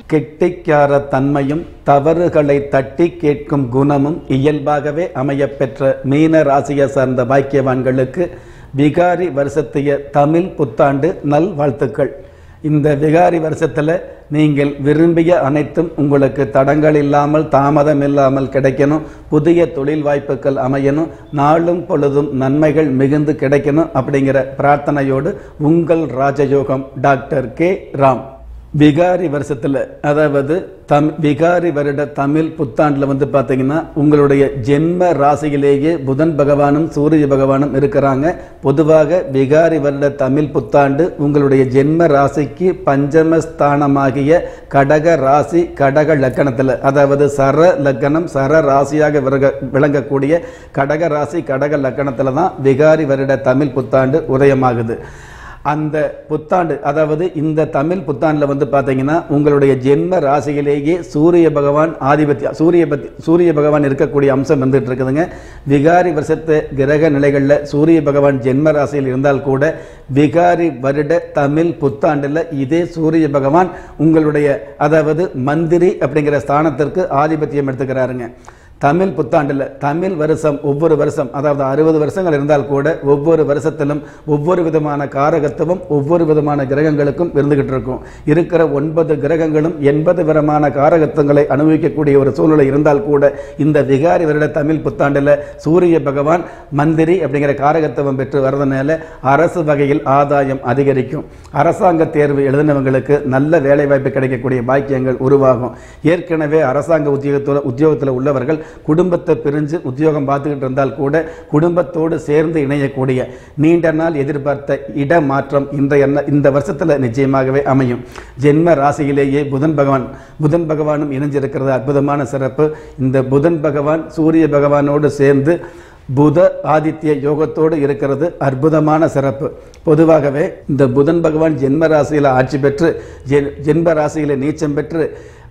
கெட்டிக்கார தன்மையும் தவறுகளை தட்டி கேட்கும் குணமும் இயல்பாகவே அமையப்பெற்ற மீன ராசியை சார்ந்த பாக்கியவான்களுக்கு விகாரி வருஷத்திய தமிழ் புத்தாண்டு நல் வாழ்த்துக்கள் இந்த விகாரி வருஷத்தில் நீங்கள் விரும்பிய அனைத்தும் உங்களுக்கு தடங்கள் இல்லாமல் தாமதம் இல்லாமல் கிடைக்கணும் புதிய தொழில் வாய்ப்புகள் அமையணும் நாளும் பொழுதும் நன்மைகள் மிகுந்து கிடைக்கணும் அப்படிங்கிற பிரார்த்தனையோடு உங்கள் ராஜயோகம் டாக்டர் கே ராம் விகாரி வருஷத்தில் அதாவது தம் விகாரி வருட தமிழ் புத்தாண்டில் வந்து பார்த்தீங்கன்னா உங்களுடைய ஜென்ம ராசியிலேயே புதன் பகவானும் சூரிய பகவானும் இருக்கிறாங்க பொதுவாக விகாரி வருட தமிழ் புத்தாண்டு உங்களுடைய ஜென்ம ராசிக்கு பஞ்சமஸ்தானமாகிய கடக ராசி கடக லக்கணத்தில் அதாவது சர லக்கணம் சர ராசியாக விரக விளங்கக்கூடிய கடக ராசி கடக லக்கணத்தில் தான் விகாரி வருட தமிழ் புத்தாண்டு உதயமாகுது அந்த புத்தாண்டு அதாவது இந்த தமிழ் புத்தாண்டில் வந்து பார்த்தீங்கன்னா உங்களுடைய ஜென்ம ராசியிலேயே சூரிய பகவான் ஆதிபத்தியம் சூரிய பத்தி சூரிய பகவான் இருக்கக்கூடிய அம்சம் வந்துட்டு இருக்குதுங்க விகாரி வருஷத்து கிரக நிலைகளில் சூரிய பகவான் ஜென்ம ராசியில் இருந்தால் கூட விகாரி வருட தமிழ் புத்தாண்டில் இதே சூரிய பகவான் உங்களுடைய அதாவது மந்திரி அப்படிங்கிற ஸ்தானத்திற்கு ஆதிபத்தியம் எடுத்துக்கிறாருங்க தமிழ் புத்தாண்டில் தமிழ் வருஷம் ஒவ்வொரு வருஷம் அதாவது அறுபது வருஷங்கள் இருந்தால் கூட ஒவ்வொரு வருஷத்திலும் ஒவ்வொரு விதமான காரகத்துவம் ஒவ்வொரு விதமான கிரகங்களுக்கும் இருந்துகிட்டு இருக்கும் இருக்கிற ஒன்பது கிரகங்களும் எண்பது விதமான காரகத்துவங்களை அனுபவிக்கக்கூடிய ஒரு சூழ்நிலை இருந்தால் கூட இந்த விகாரி வருட தமிழ் புத்தாண்டில் சூரிய பகவான் மந்திரி அப்படிங்கிற காரகத்துவம் பெற்று வரதுனால அரசு வகையில் ஆதாயம் அதிகரிக்கும் அரசாங்க தேர்வு எழுதினவங்களுக்கு நல்ல வேலைவாய்ப்பு கிடைக்கக்கூடிய பாக்கியங்கள் உருவாகும் ஏற்கனவே அரசாங்க உத்தியோகத்தில் உத்தியோகத்தில் உள்ளவர்கள் குடும்பத்தை பிரிஞ்சு உத்தியோகம் பார்த்துக்கிட்டு இருந்தால் கூட குடும்பத்தோடு சேர்ந்து இணையக்கூடிய நீண்ட நாள் எதிர்பார்த்த இடமாற்றம் இந்த எண்ண இந்த வருஷத்தில் நிச்சயமாகவே அமையும் ஜென்ம ராசியிலேயே புதன் பகவான் புதன் பகவானும் இணைஞ்சிருக்கிறது அற்புதமான சிறப்பு இந்த புதன் பகவான் சூரிய பகவானோடு சேர்ந்து புத ஆதித்ய யோகத்தோடு இருக்கிறது அற்புதமான சிறப்பு பொதுவாகவே இந்த புதன் பகவான் ஜென்ம ராசியில் ஆட்சி பெற்று ஜென் ஜென்ம ராசியில் நீச்சம் பெற்று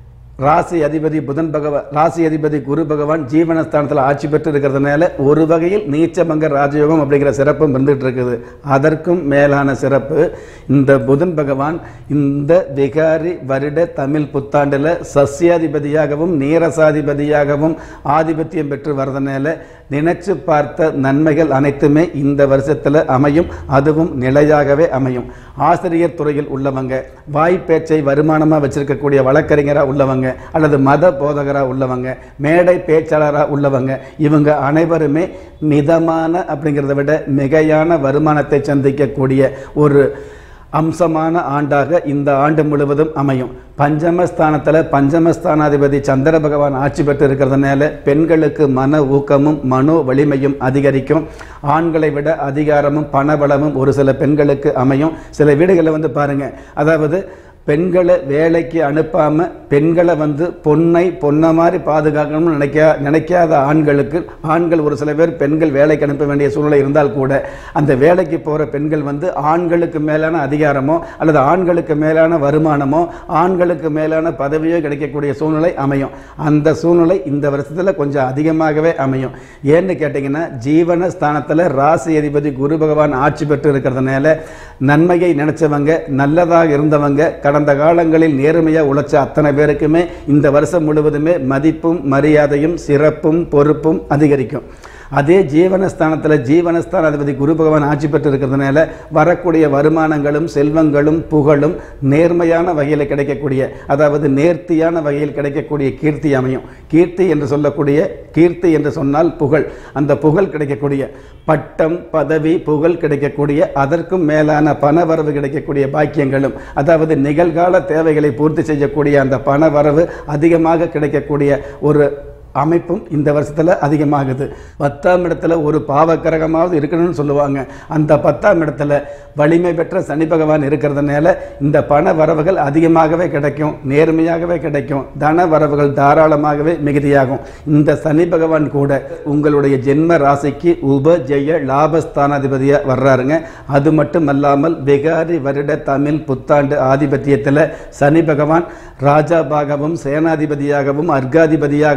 ராசி அதிபதி புதன் பகவான் ராசி அதிபதி குரு பகவான் ஜீவனஸ்தானத்தில் ஆட்சி பெற்று இருக்கிறதுனால ஒரு வகையில் நீச்சமங்க ராஜயோகம் அப்படிங்கிற சிறப்பும் இருந்துகிட்டு இருக்குது அதற்கும் மேலான சிறப்பு இந்த புதன் பகவான் இந்த விகாரி வருட தமிழ் புத்தாண்டில் சஸ்யாதிபதியாகவும் நீரசாதிபதியாகவும் ஆதிபத்தியம் பெற்று வரதுனால நினைச்சு பார்த்த நன்மைகள் அனைத்துமே இந்த வருஷத்தில் அமையும் அதுவும் நிலையாகவே அமையும் ஆசிரியர் துறையில் உள்ளவங்க வாய்ப்பேச்சை வருமானமாக வச்சிருக்கக்கூடிய வழக்கறிஞராக உள்ளவங்க அல்லது மத போதகராக உள்ளவங்க மேடை பேச்சாளராக உள்ளவங்க இவங்க அனைவருமே மிதமான அப்படிங்கிறத விட மிகையான வருமானத்தை சந்திக்கக்கூடிய ஒரு அம்சமான ஆண்டாக இந்த ஆண்டு முழுவதும் அமையும் பஞ்சமஸ்தானத்தில் பஞ்சமஸ்தானாதிபதி சந்திர பகவான் ஆட்சி பெற்று இருக்கிறதுனால பெண்களுக்கு மன ஊக்கமும் மனோ வலிமையும் அதிகரிக்கும் ஆண்களை விட அதிகாரமும் பணபலமும் ஒரு சில பெண்களுக்கு அமையும் சில வீடுகளில் வந்து பாருங்க அதாவது பெண்களை வேலைக்கு அனுப்பாம பெண்களை வந்து பொண்ணை பொண்ணை மாதிரி பாதுகாக்கணும்னு நினைக்க நினைக்காத ஆண்களுக்கு ஆண்கள் ஒரு சில பேர் பெண்கள் வேலைக்கு அனுப்ப வேண்டிய சூழ்நிலை இருந்தால் கூட அந்த வேலைக்கு போகிற பெண்கள் வந்து ஆண்களுக்கு மேலான அதிகாரமோ அல்லது ஆண்களுக்கு மேலான வருமானமோ ஆண்களுக்கு மேலான பதவியோ கிடைக்கக்கூடிய சூழ்நிலை அமையும் அந்த சூழ்நிலை இந்த வருஷத்தில் கொஞ்சம் அதிகமாகவே அமையும் ஏன்னு கேட்டிங்கன்னா ஜீவன ஸ்தானத்தில் ராசி அதிபதி குரு பகவான் ஆட்சி பெற்று இருக்கிறதுனால நன்மையை நினைச்சவங்க நல்லதாக இருந்தவங்க கடந்த காலங்களில் நேர்மையாக உழைச்ச அத்தனை பேருக்குமே இந்த வருஷம் முழுவதுமே மதிப்பும் மரியாதையும் சிறப்பும் பொறுப்பும் அதிகரிக்கும் அதே ஜீவனஸ்தானத்தில் ஜீவனஸ்தானாதிபதி குரு பகவான் ஆட்சி பெற்று இருக்கிறதுனால வரக்கூடிய வருமானங்களும் செல்வங்களும் புகழும் நேர்மையான வகையில் கிடைக்கக்கூடிய அதாவது நேர்த்தியான வகையில் கிடைக்கக்கூடிய கீர்த்தி அமையும் கீர்த்தி என்று சொல்லக்கூடிய கீர்த்தி என்று சொன்னால் புகழ் அந்த புகழ் கிடைக்கக்கூடிய பட்டம் பதவி புகழ் கிடைக்கக்கூடிய அதற்கும் மேலான பண வரவு கிடைக்கக்கூடிய பாக்கியங்களும் அதாவது நிகழ்கால தேவைகளை பூர்த்தி செய்யக்கூடிய அந்த பண வரவு அதிகமாக கிடைக்கக்கூடிய ஒரு அமைப்பும் இந்த வருஷத்தில் அதிகமாகுது பத்தாம் இடத்துல ஒரு பாவக்கரகமாவது இருக்கணும்னு சொல்லுவாங்க அந்த பத்தாம் இடத்துல வலிமை பெற்ற சனி பகவான் இருக்கிறதுனால இந்த பண வரவுகள் அதிகமாகவே கிடைக்கும் நேர்மையாகவே கிடைக்கும் தன வரவுகள் தாராளமாகவே மிகுதியாகும் இந்த சனி பகவான் கூட உங்களுடைய ஜென்ம ராசிக்கு உபஜெய லாபஸ்தானாதிபதியாக வர்றாருங்க அது மட்டும் அல்லாமல் விகாரி வருட தமிழ் புத்தாண்டு ஆதிபத்தியத்தில் சனி பகவான் ராஜாபாகவும் சேனாதிபதியாகவும் அர்காதிபதியாகவும் மே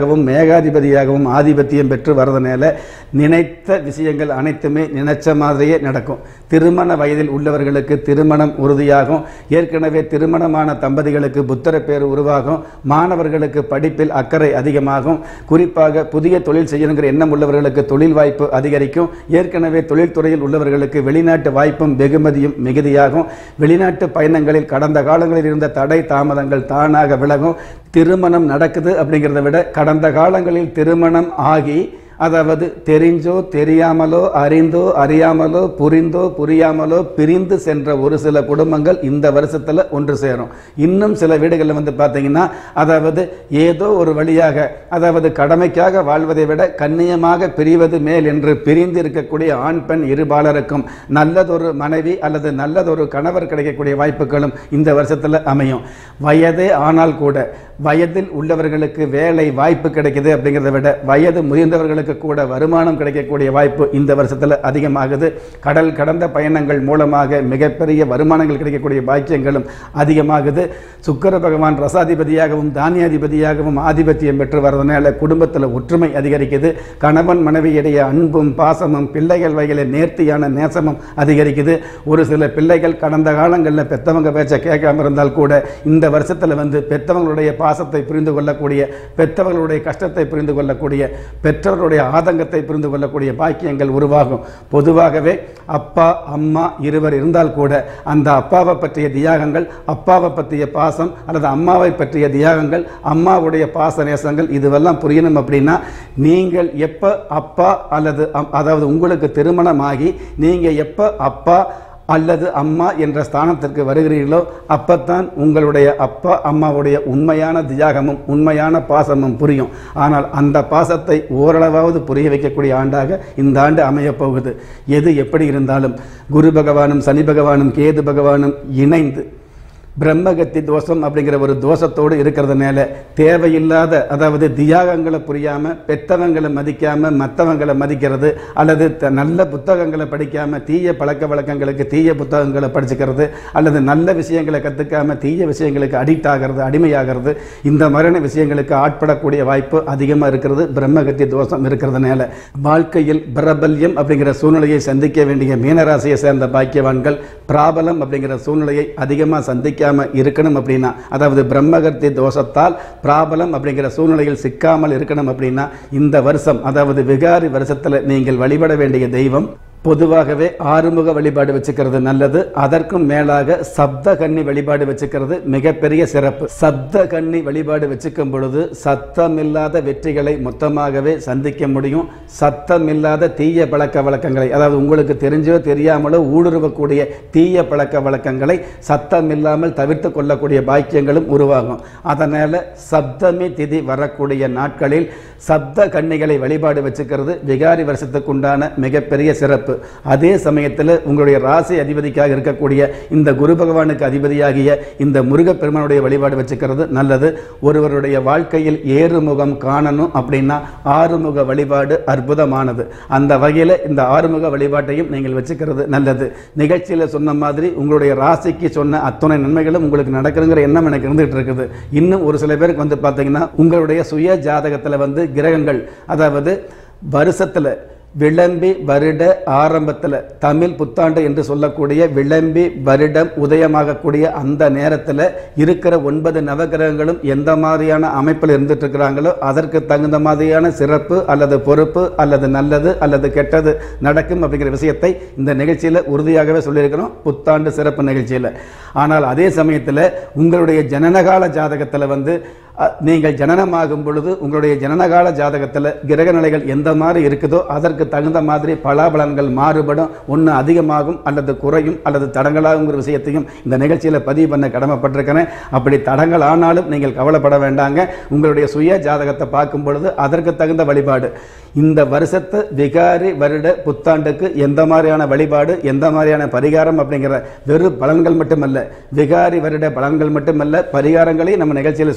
ஏகாதிபதியாகவும் ஆதிபத்தியம் பெற்று வரதுனால நினைத்த விஷயங்கள் அனைத்துமே நினைச்ச மாதிரியே நடக்கும் திருமண வயதில் உள்ளவர்களுக்கு திருமணம் உறுதியாகும் ஏற்கனவே திருமணமான தம்பதிகளுக்கு புத்திர பேர் உருவாகும் மாணவர்களுக்கு படிப்பில் அக்கறை அதிகமாகும் குறிப்பாக புதிய தொழில் செய்யணுங்கிற எண்ணம் உள்ளவர்களுக்கு தொழில் வாய்ப்பு அதிகரிக்கும் ஏற்கனவே தொழில்துறையில் உள்ளவர்களுக்கு வெளிநாட்டு வாய்ப்பும் வெகுமதியும் மிகுதியாகும் வெளிநாட்டு பயணங்களில் கடந்த காலங்களில் இருந்த தடை தாமதங்கள் தானாக விலகும் திருமணம் நடக்குது அப்படிங்கிறத விட கடந்த காலங்களில் திருமணம் ஆகி அதாவது தெரிஞ்சோ தெரியாமலோ அறிந்தோ அறியாமலோ புரிந்தோ புரியாமலோ பிரிந்து சென்ற ஒரு சில குடும்பங்கள் இந்த வருஷத்துல ஒன்று சேரும் இன்னும் சில வீடுகளில் வந்து பார்த்தீங்கன்னா அதாவது ஏதோ ஒரு வழியாக அதாவது கடமைக்காக வாழ்வதை விட கண்ணியமாக பிரிவது மேல் என்று பிரிந்து இருக்கக்கூடிய ஆண் பெண் இருபாலருக்கும் நல்லதொரு மனைவி அல்லது நல்லதொரு கணவர் கிடைக்கக்கூடிய வாய்ப்புகளும் இந்த வருஷத்துல அமையும் வயதே ஆனால் கூட வயதில் உள்ளவர்களுக்கு வேலை வாய்ப்பு கிடைக்குது அப்படிங்கிறத விட வயது முதிர்ந்தவர்களுக்கு கூட வருமானம் கிடைக்கக்கூடிய வாய்ப்பு இந்த வருஷத்தில் அதிகமாகுது கடல் கடந்த பயணங்கள் மூலமாக மிகப்பெரிய வருமானங்கள் கிடைக்கக்கூடிய பாக்கியங்களும் அதிகமாகுது சுக்கிர பகவான் ரசாதிபதியாகவும் தானியாதிபதியாகவும் ஆதிபத்தியம் பெற்று வர்றதுனால குடும்பத்தில் ஒற்றுமை அதிகரிக்குது கணவன் மனைவியிடையே அன்பும் பாசமும் பிள்ளைகள் வகையில் நேர்த்தியான நேசமும் அதிகரிக்குது ஒரு சில பிள்ளைகள் கடந்த காலங்களில் பெத்தவங்க பேச்சை கேட்காம இருந்தால் கூட இந்த வருஷத்தில் வந்து பெத்தவங்களுடைய பாசத்தை புரிந்து கொள்ளக்கூடிய பெத்தவர்களுடைய கஷ்டத்தை புரிந்து கொள்ளக்கூடிய பெற்றவர்களுடைய ஆதங்கத்தை புரிந்து கொள்ளக்கூடிய பாக்கியங்கள் உருவாகும் பொதுவாகவே அப்பா அம்மா இருவர் இருந்தால் கூட அந்த அப்பாவை பற்றிய தியாகங்கள் அப்பாவை பற்றிய பாசம் அல்லது அம்மாவை பற்றிய தியாகங்கள் அம்மாவுடைய பாச நேசங்கள் இதுவெல்லாம் புரியணும் அப்படின்னா நீங்கள் எப்போ அப்பா அல்லது அம்- அதாவது உங்களுக்கு திருமணமாகி நீங்கள் எப்போ அப்பா அல்லது அம்மா என்ற ஸ்தானத்திற்கு வருகிறீர்களோ அப்பத்தான் உங்களுடைய அப்பா அம்மாவுடைய உண்மையான தியாகமும் உண்மையான பாசமும் புரியும் ஆனால் அந்த பாசத்தை ஓரளவாவது புரிய வைக்கக்கூடிய ஆண்டாக இந்த ஆண்டு அமையப் போகுது எது எப்படி இருந்தாலும் குரு பகவானும் சனி பகவானும் கேது பகவானும் இணைந்து பிரம்மகத்தி தோஷம் அப்படிங்கிற ஒரு தோஷத்தோடு இருக்கிறதுனால தேவையில்லாத அதாவது தியாகங்களை புரியாம பெத்தவங்களை மதிக்காம மற்றவங்களை மதிக்கிறது அல்லது த- நல்ல புத்தகங்களை படிக்காம தீய பழக்க வழக்கங்களுக்கு தீய புத்தகங்களை படிச்சுக்கிறது அல்லது நல்ல விஷயங்களை கத்துக்காம தீய விஷயங்களுக்கு அடிக்ட் ஆகிறது அடிமையாகிறது இந்த மாதிரியான விஷயங்களுக்கு ஆட்படக்கூடிய வாய்ப்பு அதிகமாக இருக்கிறது பிரம்மகத்தி தோஷம் இருக்கிறதுனால வாழ்க்கையில் பிரபல்யம் அப்படிங்கிற சூழ்நிலையை சந்திக்க வேண்டிய மீனராசியை சேர்ந்த பாக்கியவான்கள் பிராபலம் அப்படிங்கிற சூழ்நிலையை அதிகமாக சந்திக்காம இருக்கணும் அப்படின்னா அதாவது பிரம்மகத்தி தோஷத்தால் பிராபலம் அப்படிங்கிற சூழ்நிலையில் சிக்காமல் இருக்கணும் அப்படின்னா இந்த வருஷம் அதாவது விகாரி வருஷத்துல நீங்கள் வழிபட வேண்டிய தெய்வம் பொதுவாகவே ஆறுமுக வழிபாடு வச்சுக்கிறது நல்லது அதற்கும் மேலாக சப்த கன்னி வழிபாடு வச்சுக்கிறது மிகப்பெரிய சிறப்பு சப்த கன்னி வழிபாடு வச்சுக்கும் பொழுது சத்தமில்லாத வெற்றிகளை மொத்தமாகவே சந்திக்க முடியும் சத்தமில்லாத தீய பழக்க வழக்கங்களை அதாவது உங்களுக்கு தெரிஞ்சோ தெரியாமலோ ஊடுருவக்கூடிய தீய பழக்க வழக்கங்களை சத்தமில்லாமல் தவிர்த்து கொள்ளக்கூடிய பாக்கியங்களும் உருவாகும் அதனால சப்தமி திதி வரக்கூடிய நாட்களில் சப்த கன்னிகளை வழிபாடு வச்சுக்கிறது விகாரி வருஷத்துக்கு உண்டான மிகப்பெரிய சிறப்பு அதே சமயத்தில் உங்களுடைய ராசி அதிபதிக்காக இருக்கக்கூடிய இந்த குரு பகவானுக்கு அதிபதியாகிய இந்த முருகப்பெருமானுடைய வழிபாடு வச்சுக்கிறது நல்லது ஒருவருடைய வாழ்க்கையில் ஏறுமுகம் காணணும் அப்படின்னா ஆறுமுக வழிபாடு அற்புதமானது அந்த வகையில் இந்த ஆறுமுக வழிபாட்டையும் நீங்கள் வச்சுக்கிறது நல்லது நிகழ்ச்சியில் சொன்ன மாதிரி உங்களுடைய ராசிக்கு சொன்ன அத்துணை நன்மைகளும் உங்களுக்கு நடக்குதுங்கிற எண்ணம் எனக்கு இருந்துகிட்டு இருக்குது இன்னும் ஒரு சில பேருக்கு வந்து பார்த்தீங்கன்னா உங்களுடைய சுய ஜாதகத்தில் வந்து கிரகங்கள் அதாவது வருஷத்தில் விளம்பி வருட ஆரம்பத்தில் தமிழ் புத்தாண்டு என்று சொல்லக்கூடிய விளம்பி வருடம் உதயமாகக்கூடிய அந்த நேரத்தில் இருக்கிற ஒன்பது நவகிரகங்களும் எந்த மாதிரியான அமைப்பில் இருந்துட்டு இருக்கிறாங்களோ அதற்கு தகுந்த மாதிரியான சிறப்பு அல்லது பொறுப்பு அல்லது நல்லது அல்லது கெட்டது நடக்கும் அப்படிங்கிற விஷயத்தை இந்த நிகழ்ச்சியில் உறுதியாகவே சொல்லியிருக்கிறோம் புத்தாண்டு சிறப்பு நிகழ்ச்சியில் ஆனால் அதே சமயத்தில் உங்களுடைய ஜனனகால ஜாதகத்தில் வந்து அ, நீங்கள் ஜனனமாகும் பொழுது உங்களுடைய ஜனனகால ஜாதகத்தில் கிரக நிலைகள் எந்த மாதிரி இருக்குதோ அதற்கு தகுந்த மாதிரி பலாபலன்கள் மாறுபடும் ஒன்று அதிகமாகும் அல்லது குறையும் அல்லது தடங்களாகுங்கிற விஷயத்தையும் இந்த நிகழ்ச்சியில் பதிவு பண்ண கடமைப்பட்டிருக்கிறேன் அப்படி தடங்கள் ஆனாலும் நீங்கள் கவலைப்பட வேண்டாங்க உங்களுடைய சுய ஜாதகத்தை பார்க்கும் பொழுது அதற்கு தகுந்த வழிபாடு இந்த வருஷத்து விகாரி வருட புத்தாண்டுக்கு எந்த மாதிரியான வழிபாடு எந்த மாதிரியான பரிகாரம் அப்படிங்கிற வெறும் பலன்கள் மட்டுமல்ல விகாரி வருட பலன்கள் மட்டுமல்ல பரிகாரங்களையும் நம்ம நிகழ்ச்சியில் சொல்லியிருக்கிறோம்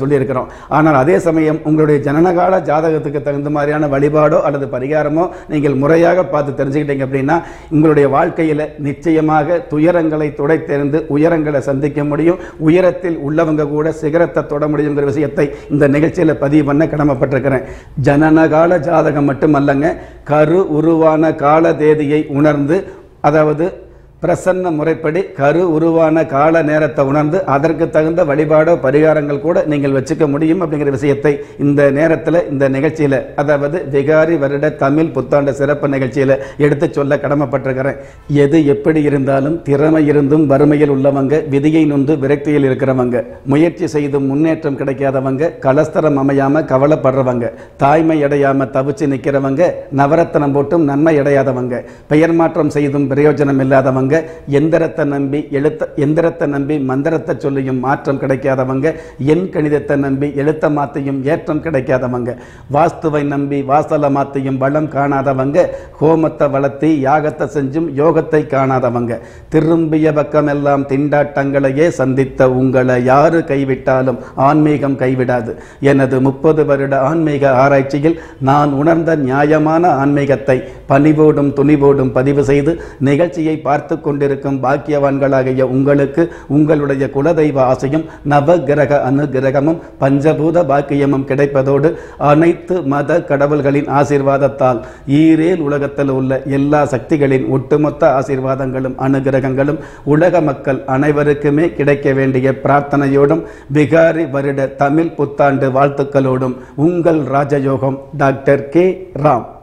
இருக்கிறோம் ஆனால் அதே சமயம் உங்களுடைய ஜனனகால ஜாதகத்துக்கு தகுந்த மாதிரியான வழிபாடோ அல்லது பரிகாரமோ நீங்கள் முறையாக பார்த்து தெரிஞ்சுக்கிட்டீங்க அப்படின்னா உங்களுடைய வாழ்க்கையில் நிச்சயமாக துயரங்களை துடைத்தெறிந்து உயரங்களை சந்திக்க முடியும் உயரத்தில் உள்ளவங்க கூட சிகரத்தை தொட முடியுங்கிற விஷயத்தை இந்த நிகழ்ச்சியில் பதிவு பண்ண கடமைப்பட்டிருக்கிறேன் ஜனனகால ஜாதகம் மட்டுமல்லங்க கரு உருவான கால தேதியை உணர்ந்து அதாவது பிரசன்ன முறைப்படி கரு உருவான கால நேரத்தை உணர்ந்து அதற்கு தகுந்த வழிபாடோ பரிகாரங்கள் கூட நீங்கள் வச்சுக்க முடியும் அப்படிங்கிற விஷயத்தை இந்த நேரத்தில் இந்த நிகழ்ச்சியில் அதாவது விகாரி வருட தமிழ் புத்தாண்டு சிறப்பு நிகழ்ச்சியில் எடுத்து சொல்ல கடமைப்பட்டிருக்கிறேன் எது எப்படி இருந்தாலும் திறமை இருந்தும் வறுமையில் உள்ளவங்க விதியை நொந்து விரக்தியில் இருக்கிறவங்க முயற்சி செய்தும் முன்னேற்றம் கிடைக்காதவங்க கலஸ்தரம் அமையாம கவலைப்படுறவங்க தாய்மை அடையாம தவிச்சு நிற்கிறவங்க நவரத்தனம் போட்டும் நன்மை அடையாதவங்க பெயர் மாற்றம் செய்தும் பிரயோஜனம் இல்லாதவங்க எந்திரத்தை நம்பி எழுத்த எந்திரத்தை நம்பி மந்திரத்தை சொல்லியும் மாற்றம் கிடைக்காதவங்க எண் கணிதத்தை நம்பி எழுத்த மாத்தையும் ஏற்றம் கிடைக்காதவங்க வாஸ்துவை நம்பி வாசலை மாத்தையும் வளம் காணாதவங்க ஹோமத்தை வளர்த்தி யாகத்தை செஞ்சும் யோகத்தை காணாதவங்க திரும்பிய பக்கமெல்லாம் திண்டாட்டங்களையே சந்தித்த உங்களை யாரு கைவிட்டாலும் ஆன்மீகம் கைவிடாது எனது முப்பது வருட ஆன்மீக ஆராய்ச்சியில் நான் உணர்ந்த நியாயமான ஆன்மீகத்தை பணிவோடும் துணிவோடும் பதிவு செய்து நிகழ்ச்சியை பார்த்து கொண்டிருக்கும் பாக்கியவான்களாகிய உங்களுக்கு உங்களுடைய குலதெய்வ ஆசையும் நவகிரக அனுகிரகமும் பஞ்சபூத பாக்கியமும் கிடைப்பதோடு அனைத்து மத கடவுள்களின் ஆசீர்வாதத்தால் ஈரேல் உலகத்தில் உள்ள எல்லா சக்திகளின் ஒட்டுமொத்த ஆசீர்வாதங்களும் அனுகிரகங்களும் உலக மக்கள் அனைவருக்குமே கிடைக்க வேண்டிய பிரார்த்தனையோடும் பிகாரி வருட தமிழ் புத்தாண்டு வாழ்த்துக்களோடும் உங்கள் ராஜயோகம் டாக்டர் கே ராம்